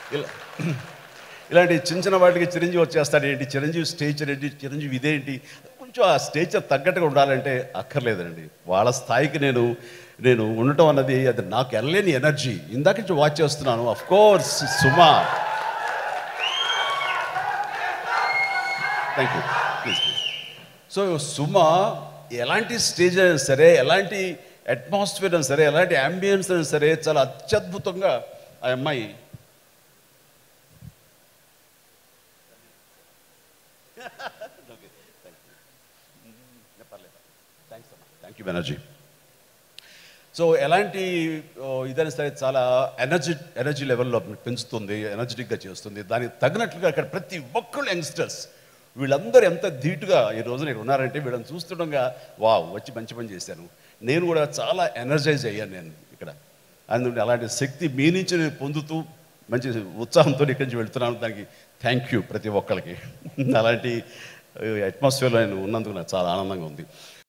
ఇలా ఇలాంటి చిన్న చిన్న వాటికి చిరంజీవి వచ్చేస్తాడు ఏంటి చిరంజీవి స్టేచర్ ఏంటి చిరంజీవి ఇదేంటి కొంచెం ఆ స్టేచర్ తగ్గట్టుగా ఉండాలంటే అక్కర్లేదండి వాళ్ళ స్థాయికి నేను నేను ఉండటం అన్నది అది నాకు వెళ్ళలేని ఎనర్జీ ఇందాక నుంచి వాచ్ చేస్తున్నాను of course Suma thank you please please so Suma ఎలాంటి స్టేజ్ అయినా సరే ఎలాంటి అట్మాస్ఫియర్ అయినా సరే ఎలాంటి అంబియన్స్ అయినా సరే చాలా అత్యద్భుతంగా ఆ అమ్మాయి థ్యాంక్ యూ బెనర్జీ సో ఎలాంటి ఓ, ఇదైనా సరే చాలా ఎనర్జీ ఎనర్జీ లెవెల్లో పెంచుతుంది ఎనర్జెటిక్గా చేస్తుంది దానికి తగినట్లుగా అక్కడ ప్రతి ఒక్కళ్ళు యంగ్స్టర్స్ వీళ్ళందరూ ఎంత ధీటుగా ఈ రోజు నేను ఉన్నారంటే వీళ్ళని చూస్తుండగా వా వచ్చి మంచి పని చేశాను నేను కూడా చాలా ఎనర్జైజ్ అయ్యాను నేను ఇక్కడ అందుకని అలాంటి శక్తి మీ నుంచి నేను పొందుతూ మంచి ఉత్సాహంతో ఇక్కడి నుంచి వెళ్తున్నాను దానికి థ్యాంక్ యూ ప్రతి ఒక్కరికి అలాంటి అట్మాస్ఫియర్లో నేను ఉన్నందుకు నాకు చాలా ఆనందంగా ఉంది